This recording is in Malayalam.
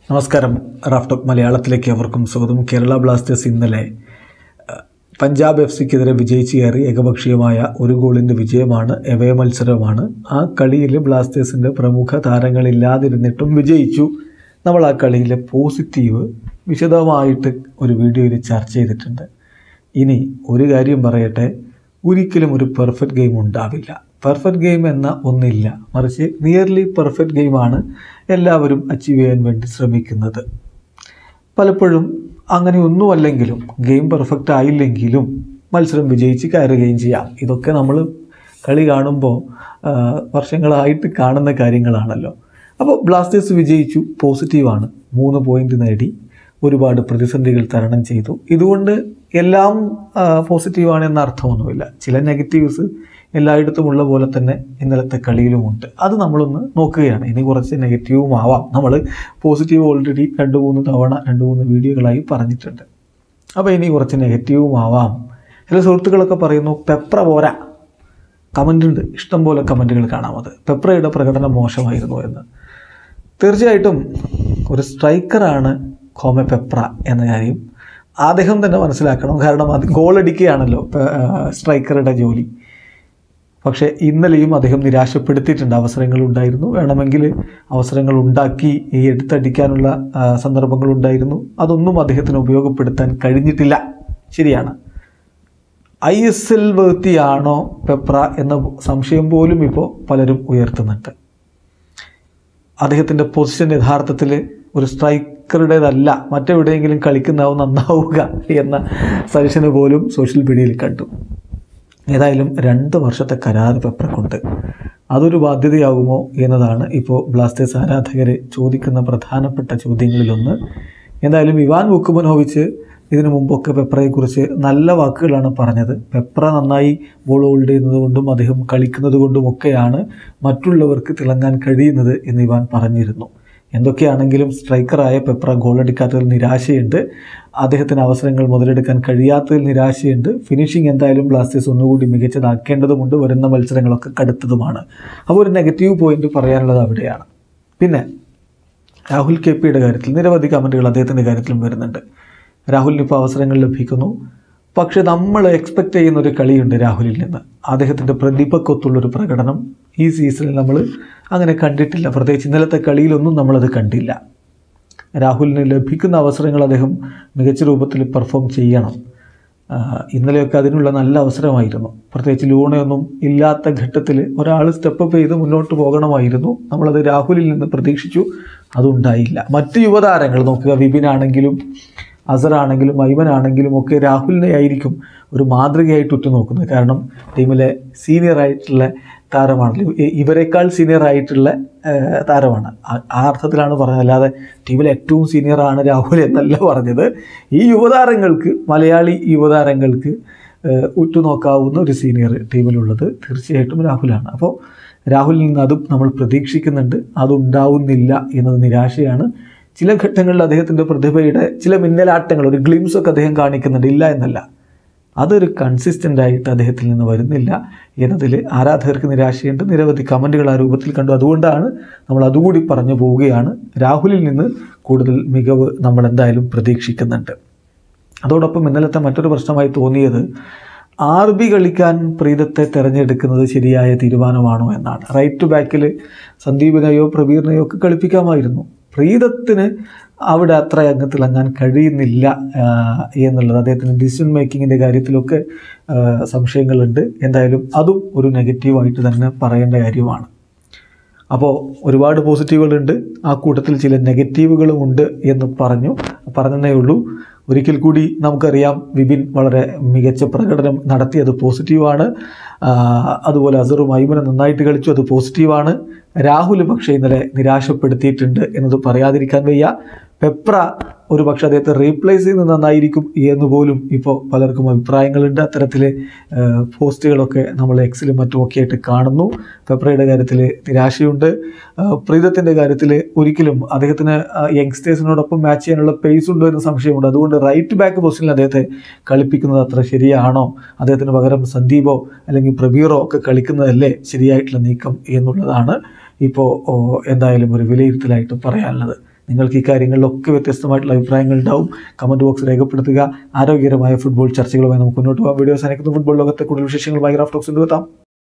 നമസ്കാരം റാഫ്റ്റോക്ക് മലയാളത്തിലേക്ക് അവർക്കും സ്വാഗതം കേരള ബ്ലാസ്റ്റേഴ്സ് ഇന്നലെ അഹ്, പഞ്ചാബ് എഫ് സിക്കെതിരെ വിജയിച്ച് കയറി ഏകപക്ഷീയമായ ഒരു ഗോളിൻ്റെ വിജയമാണ് എവേ മത്സരമാണ് ആ കളിയിൽ ബ്ലാസ്റ്റേഴ്സിൻ്റെ പ്രമുഖ താരങ്ങളില്ലാതിരുന്നിട്ടും വിജയിച്ചു നമ്മൾ ആ കളിയിലെ പോസിറ്റീവ് വിശദമായിട്ട് ഒരു വീഡിയോയിൽ ചർച്ച ചെയ്തിട്ടുണ്ട് ഇനി ഒരു കാര്യം പറയട്ടെ ഒരിക്കലും ഒരു പെർഫെക്റ്റ് ഗെയിം ഉണ്ടാവില്ല പെർഫെക്റ്റ് ഗെയിം എന്ന ഒന്നില്ല മറിച്ച് നിയർലി പെർഫെക്റ്റ് ഗെയിമാണ് എല്ലാവരും അച്ചീവ് ചെയ്യാൻ വേണ്ടി ശ്രമിക്കുന്നത് പലപ്പോഴും അങ്ങനെ ഒന്നുമല്ലെങ്കിലും ഗെയിം പെർഫെക്റ്റ് ആയില്ലെങ്കിലും മത്സരം വിജയിച്ച് കയറുകയും ചെയ്യാം ഇതൊക്കെ നമ്മൾ കളി കാണുമ്പോൾ ആ, വർഷങ്ങളായിട്ട് കാണുന്ന കാര്യങ്ങളാണല്ലോ അപ്പോൾ ബ്ലാസ്റ്റേഴ്സ് വിജയിച്ചു പോസിറ്റീവാണ് മൂന്ന് പോയിന്റ് നേടി ഒരുപാട് പ്രതിസന്ധികൾ തരണം ചെയ്തു ഇതുകൊണ്ട് എല്ലാം ആ, പോസിറ്റീവാണ് എന്ന അർത്ഥമൊന്നുമില്ല ചില നെഗറ്റീവ്സ് എല്ലായിടത്തും ഉള്ള പോലെ തന്നെ ഇന്നലത്തെ കളിയിലുമുണ്ട് അത് നമ്മളൊന്ന് നോക്കുകയാണ് ഇനി കുറച്ച് നെഗറ്റീവും ആവാം നമ്മൾ പോസിറ്റീവ് ഓൾറെഡി രണ്ട് മൂന്ന് തവണ രണ്ട് മൂന്ന് വീഡിയോകളായി പറഞ്ഞിട്ടുണ്ട് അപ്പോൾ ഇനി കുറച്ച് നെഗറ്റീവും ആവാം ചില സുഹൃത്തുക്കളൊക്കെ പറയുന്നു പെപ്ര പോരാ കമൻ്റ് ഉണ്ട് ഇഷ്ടംപോലെ കമൻറ്റുകൾ കാണാം അത് പെപ്രയുടെ പ്രകടനം മോശമായിരുന്നു എന്ന് തീർച്ചയായിട്ടും ഒരു സ്ട്രൈക്കറാണ് കോമെ പെപ്ര എന്ന കാര്യം അദ്ദേഹം തന്നെ മനസ്സിലാക്കണം കാരണം അത് ഗോളടിക്കുകയാണല്ലോ പെ- ആ, സ്ട്രൈക്കറുടെ ജോലി പക്ഷേ ഇന്നലെയും അദ്ദേഹം നിരാശപ്പെടുത്തിയിട്ടുണ്ട് അവസരങ്ങൾ ഉണ്ടായിരുന്നു വേണമെങ്കിൽ അവസരങ്ങൾ ഉണ്ടാക്കി ഈ എടുത്തടിക്കാനുള്ള ആ, സന്ദർഭങ്ങളുണ്ടായിരുന്നു അതൊന്നും അദ്ദേഹത്തിന് ഉപയോഗപ്പെടുത്താൻ കഴിഞ്ഞിട്ടില്ല ശരിയാണ് ഐ എസ് എൽ വേർത്തിയാണോ പെപ്ര എന്ന സംശയം പോലും ഇപ്പോൾ പലരും ഉയർത്തുന്നുണ്ട് അദ്ദേഹത്തിൻ്റെ പൊസിഷൻ യഥാർത്ഥത്തിൽ ഒരു സ്ട്രൈക്കറുടേതല്ല മറ്റെവിടെയെങ്കിലും കളിക്കുന്നാവും നന്നാവുക എന്ന സജഷന് പോലും സോഷ്യൽ മീഡിയയിൽ കണ്ടു ഏതായാലും രണ്ട് വർഷത്തെ കരാർ പെപ്രക്കുണ്ട് അതൊരു ബാധ്യതയാകുമോ എന്നതാണ് ഇപ്പോൾ ബ്ലാസ്റ്റേഴ്സ് ആരാധകർ ചോദിക്കുന്ന പ്രധാനപ്പെട്ട ചോദ്യങ്ങളിലൊന്ന് എന്തായാലും ഇവാൻ വുക്കുമനോവിച്ച് ഇതിനു മുമ്പൊക്കെ പെപ്രയെക്കുറിച്ച് നല്ല വാക്കുകളാണ് പറഞ്ഞത് പെപ്ര നന്നായി ബോൾ ഹോൾഡ് ചെയ്യുന്നത് കൊണ്ടും അദ്ദേഹം കളിക്കുന്നത് കൊണ്ടുമൊക്കെയാണ് മറ്റുള്ളവർക്ക് തിളങ്ങാൻ കഴിയുന്നത് എന്ന് ഇവാൻ പറഞ്ഞിരുന്നു എന്തൊക്കെയാണെങ്കിലും സ്ട്രൈക്കറായ പെപ്ര ഗോളടിക്കാത്തതിൽ നിരാശയുണ്ട് അദ്ദേഹത്തിന് അവസരങ്ങൾ മുതലെടുക്കാൻ കഴിയാത്തതിൽ നിരാശയുണ്ട് ഫിനിഷിംഗ് എന്തായാലും ബ്ലാസ്റ്റേഴ്സ് ഒന്നുകൂടി മികച്ചതാക്കേണ്ടതുമുണ്ട് വരുന്ന മത്സരങ്ങളൊക്കെ കടുത്തതുമാണ് അപ്പോൾ ഒരു നെഗറ്റീവ് പോയിന്റ് പറയാനുള്ളത് അവിടെയാണ് പിന്നെ രാഹുൽ കെ പിയുടെ കാര്യത്തിൽ നിരവധി കമൻറ്റുകൾ അദ്ദേഹത്തിൻ്റെ കാര്യത്തിലും വരുന്നുണ്ട് രാഹുലിന് ഇപ്പോൾ അവസരങ്ങൾ ലഭിക്കുന്നു പക്ഷേ നമ്മൾ എക്സ്പെക്റ്റ് ചെയ്യുന്ന ഒരു കളിയുണ്ട് രാഹുലിൽ നിന്ന് അദ്ദേഹത്തിൻ്റെ പ്രതിഭക്കൊത്തുള്ളൊരു പ്രകടനം ഈ സീസണിൽ നമ്മൾ അങ്ങനെ കണ്ടിട്ടില്ല പ്രത്യേകിച്ച് ഇന്നലത്തെ കളിയിലൊന്നും നമ്മളത് കണ്ടില്ല രാഹുലിന് ലഭിക്കുന്ന അവസരങ്ങൾ അദ്ദേഹം മികച്ച രൂപത്തിൽ പെർഫോം ചെയ്യണം ആഹ് ഇന്നലെയൊക്കെ അതിനുള്ള നല്ല അവസരമായിരുന്നു പ്രത്യേകിച്ച് ലൂണയൊന്നും ഇല്ലാത്ത ഘട്ടത്തിൽ ഒരാൾ സ്റ്റെപ്പ് ചെയ്ത് മുന്നോട്ട് പോകണമായിരുന്നു നമ്മളത് രാഹുലിൽ നിന്ന് പ്രതീക്ഷിച്ചു അതുണ്ടായില്ല മറ്റ് യുവതാരങ്ങൾ നോക്കുക വിപിനാണെങ്കിലും അസറാണെങ്കിലും ഐമനാണെങ്കിലും ഒക്കെ രാഹുലിനെ ആയിരിക്കും ഒരു മാതൃകയായിട്ട് ഉറ്റുനോക്കുന്നത് കാരണം ടീമിലെ സീനിയർ ആയിട്ടുള്ള താരമാണല്ലോ ഇ- ഇവരെക്കാൾ സീനിയർ ആയിട്ടുള്ള ഏഹ്, താരമാണ് ആ- ആ അർത്ഥത്തിലാണ് പറഞ്ഞത് അല്ലാതെ ടീമിലെ ഏറ്റവും സീനിയർ ആണ് രാഹുൽ എന്നല്ല പറഞ്ഞത് ഈ യുവതാരങ്ങൾക്ക് മലയാളി യുവതാരങ്ങൾക്ക് ഏഹ്, ഉറ്റുനോക്കാവുന്ന ഒരു സീനിയർ ടീമിലുള്ളത് തീർച്ചയായിട്ടും രാഹുലാണ് അപ്പോൾ രാഹുലിൽ നിന്ന് അതും നമ്മൾ പ്രതീക്ഷിക്കുന്നുണ്ട് അതുണ്ടാവുന്നില്ല എന്നത് നിരാശയാണ് ചില ഘട്ടങ്ങളിൽ അദ്ദേഹത്തിൻ്റെ പ്രതിഭയുടെ ചില മിന്നലാട്ടങ്ങൾ ഒരു ഗ്ലിംസ് ഒക്കെ അദ്ദേഹം കാണിക്കുന്നുണ്ട് ഇല്ല എന്നല്ല അതൊരു കൺസിസ്റ്റൻ്റ് ആയിട്ട് അദ്ദേഹത്തിൽ നിന്ന് വരുന്നില്ല എന്നതിൽ ആരാധകർക്ക് നിരാശയുണ്ട് നിരവധി കമൻറ്റുകൾ ആ രൂപത്തിൽ കണ്ടു അതുകൊണ്ടാണ് നമ്മൾ അതുകൂടി പറഞ്ഞു പോവുകയാണ് രാഹുലിൽ നിന്ന് കൂടുതൽ മികവ് നമ്മൾ എന്തായാലും പ്രതീക്ഷിക്കുന്നുണ്ട് അതോടൊപ്പം ഇന്നലത്തെ മറ്റൊരു പ്രശ്നമായി തോന്നിയത് ആർ ബി കളിക്കാൻ പ്രീതത്തെ തിരഞ്ഞെടുക്കുന്നത് ശരിയായ തീരുമാനമാണോ എന്നാണ് റൈറ്റ് ബാക്കിൽ സന്ദീപിനെയോ പ്രവീറിനെയോ ഒക്കെ കളിപ്പിക്കാമായിരുന്നു പ്രീതത്തിന് അവിടെ അത്ര അങ്ങ് തിളങ്ങാൻ കഴിയുന്നില്ല ആ, എന്നുള്ളത് അദ്ദേഹത്തിന് ഡിസിഷൻ മേക്കിങ്ങിൻ്റെ കാര്യത്തിലൊക്കെ ആ, സംശയങ്ങളുണ്ട് എന്തായാലും അതും ഒരു നെഗറ്റീവായിട്ട് തന്നെ പറയേണ്ട കാര്യമാണ് അപ്പോൾ ഒരുപാട് പോസിറ്റീവുകളുണ്ട് ആ കൂട്ടത്തിൽ ചില നെഗറ്റീവുകളും ഉണ്ട് എന്ന് പറഞ്ഞു പറഞ്ഞതേ ഉള്ളൂ ഒരിക്കൽ കൂടി നമുക്കറിയാം വിപിൻ വളരെ മികച്ച പ്രകടനം നടത്തി അത് പോസിറ്റീവാണ് ആ, അതുപോലെ അസറും ഐമനും നന്നായിട്ട് കളിച്ചു അത് പോസിറ്റീവാണ് രാഹുൽ പക്ഷേ ഇന്നലെ നിരാശപ്പെടുത്തിയിട്ടുണ്ട് എന്നത് പറയാതിരിക്കാൻ വയ്യ പെപ്ര ഒരു പക്ഷേ അദ്ദേഹത്തെ റീപ്ലേസ് ചെയ്യുന്നത് നന്നായിരിക്കും എന്ന് പോലും ഇപ്പോൾ പലർക്കും അഭിപ്രായങ്ങളുണ്ട് അത്തരത്തിൽ പോസ്റ്റുകളൊക്കെ നമ്മൾ എക്സിലും മറ്റും ഒക്കെ ആയിട്ട് കാണുന്നു പെപ്രയുടെ കാര്യത്തിൽ നിരാശയുണ്ട് ആ, പ്രീതത്തിൻ്റെ കാര്യത്തിൽ ഒരിക്കലും അദ്ദേഹത്തിന് ആ, യങ്സ്റ്റേഴ്സിനോടൊപ്പം മാച്ച് ചെയ്യാനുള്ള പേസ് ഉണ്ടോ എന്ന് സംശയമുണ്ട് അതുകൊണ്ട് റൈറ്റ് ബാക്ക് പൊസിഷനിൽ അദ്ദേഹത്തെ കളിപ്പിക്കുന്നത് അത്ര ശരിയാണോ അദ്ദേഹത്തിന് പകരം സന്ദീപോ അല്ലെങ്കിൽ പ്രബീറോ ഒക്കെ കളിക്കുന്നതല്ലേ ശരിയായിട്ടുള്ള നീക്കം എന്നുള്ളതാണ് ഇപ്പോൾ ഓ, എന്തായാലും ഒരു വിലയിരുത്തലായിട്ട് പറയാനുള്ളത് നിങ്ങൾക്ക് ഈ കാര്യങ്ങളിലൊക്കെ വ്യത്യസ്തമായിട്ടുള്ള അഭിപ്രായങ്ങൾ ഉണ്ടാവും കമൻറ്റ് ബോക്സ് രേഖപ്പെടുത്തുക ആരോഗ്യകരമായ ഫുട്ബോൾ ചർച്ചകളുമായി നമുക്ക് മുന്നോട്ട് പോകാം വീഡിയോ സാധിക്കുന്ന ഫുട്ബോൾ ലോകത്തെ കൂടുതൽ വിശേഷങ്ങളുമായി ഗ്രാഫ് ടോക്സ് എത്താം